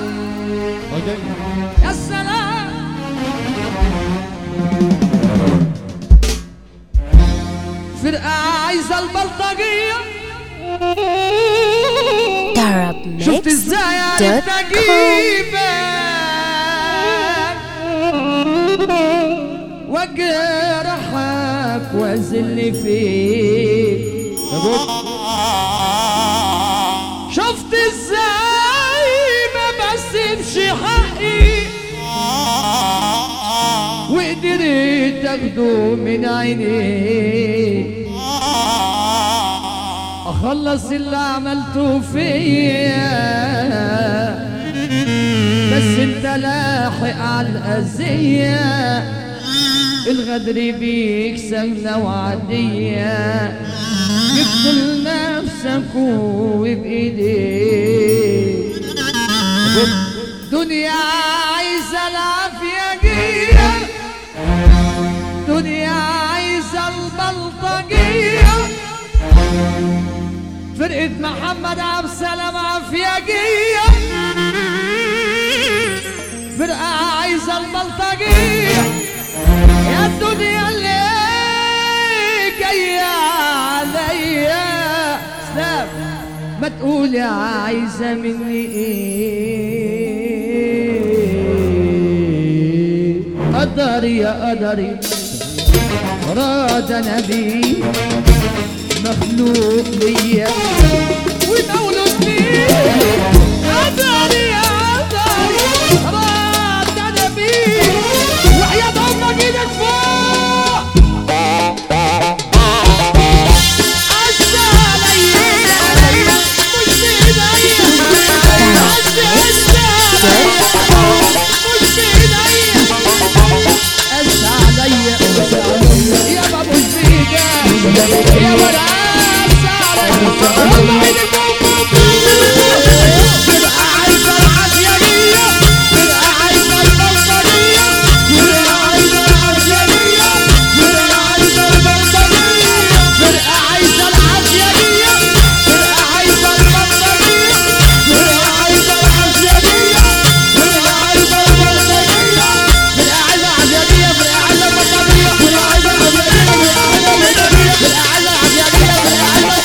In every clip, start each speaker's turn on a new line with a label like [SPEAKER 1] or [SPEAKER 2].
[SPEAKER 1] يا سلام فرقة عايزة البلطجية شفت ازاي عرفت اجيبك واجرحك واذل فيك شفت ازاي ما بسيبش حقي وقدرت تاخده من عينيك اخلص اللي عملته فيا بس انت لاحق على الاذيه الغدر بيك سمنه وعديه اقتل نفسك وبايديك دنيا عايزه العافيه جيه دنيا عايزه البلطجيه فرقة محمد عبد السلام عفياجية فرقة عايزة البلطجية يا الدنيا اللي جاية عليا سلام ما تقولي عايزة مني ايه قدري يا قدري راد نبي مخلوق ليا ومولود ليا قدري يا قدري راد نبي وحياة امك ايدك فوق عز عليا مش بايديا عز عز عليا مش بايديا عز عليا يا بابا مش بايديا يا ولا عز عليا والله ايدك فوق فوق تبقى عايزه العافيه تبقى عايزه البلطجيه تبقى عايزه العافيه تبقى عايزه البلطجيه تبقى عايزه العافيه تبقى عايزه البلطجيه تبقى عايزه العافيه تبقى عايزه البلطجيه تبقى عايزه العافيه تبقى عايزه البلطجيه تبقى عايزه العافيه تبقى عايزه البلطجيه تبقى عايزه العافيه تبقى عايزه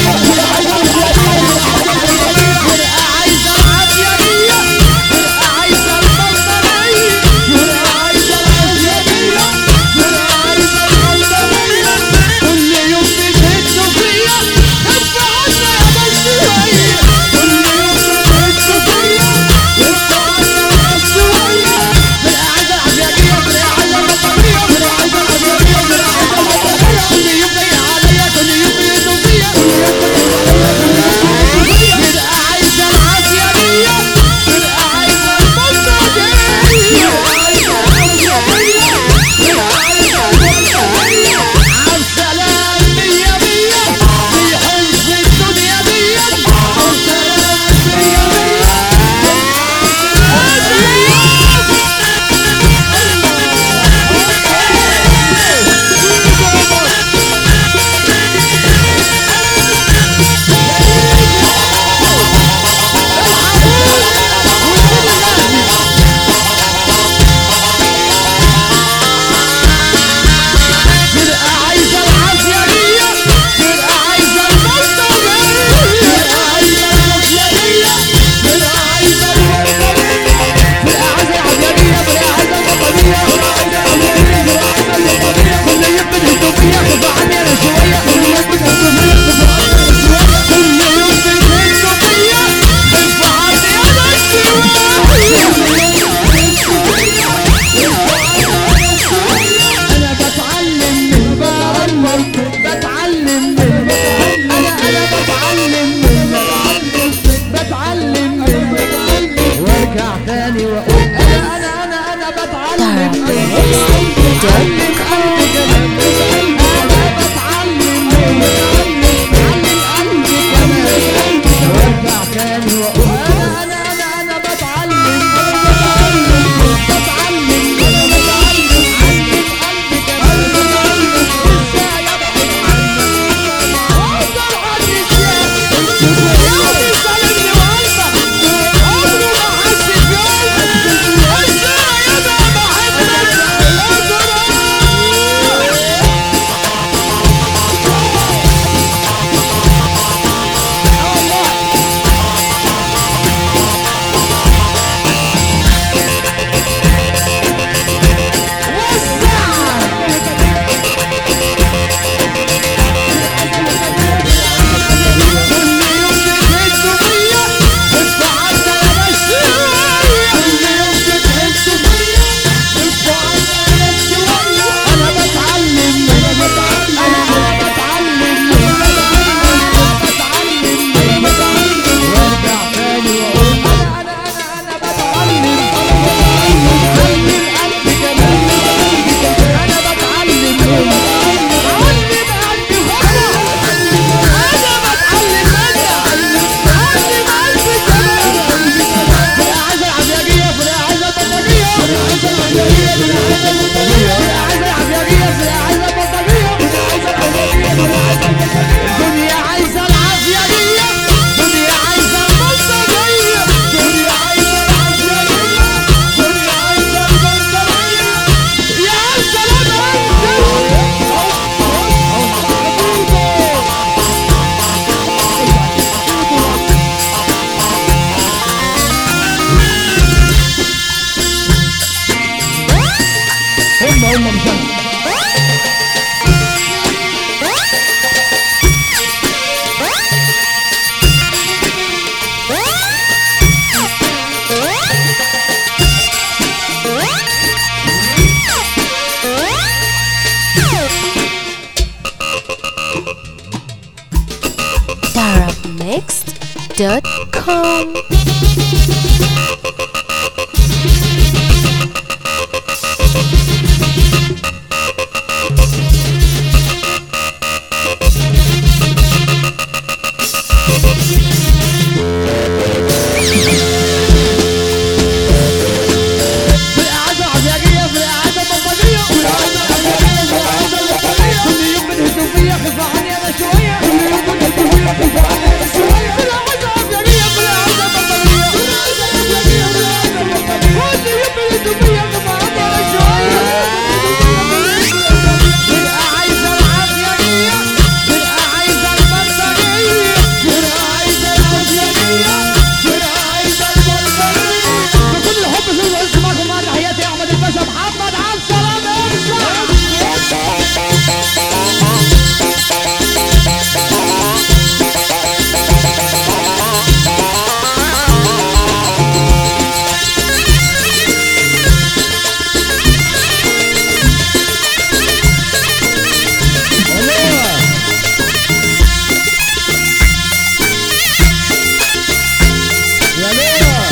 [SPEAKER 1] انا بتعلم من بعمر بتعلم من انا انا بتعلم من بتعلم من وارجع تاني واقول انا انا انا انا بتعلم من بتعلم قلبي كمان انا بتعلم من بتعلم قلبي كمان وارجع تاني واقول انا انا انا انا بتعلم بتعلم بتعلم انا بتعلم علم قلبي كمان بتعلم ازاي ابعد عنك اقدر عني ازاي يومي ظالمني وقلبك عمره ما حس هم مش انا
[SPEAKER 2] Arabmixed.com
[SPEAKER 1] في القعدة عزاجية في القعدة بطانية في القعدة عزاجية في القعدة بطانية كل يوم بنهدوا فيا خف عني انا شوية كل يوم بنهدوا فيا خف عني انا شوية في القعدة عزاجية في القعدة بطانية في القعدة عزاجية في القعدة بطانية كل يوم بنهدوا فيا خف عني انا شوية فرقة عايزة العافية فرقة عايزة البطانية فرقة عايزة العافية فرقة عايزة البطانية بكل الحب في الوقت معكم مع تحياتي احمد الباشا محمد عبد السلام ارجع يا ليلى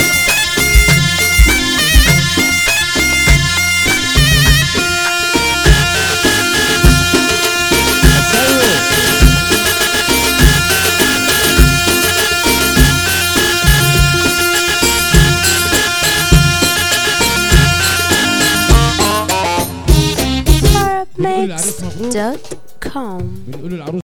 [SPEAKER 2] Arabmixed.com
[SPEAKER 3] بنقول العروس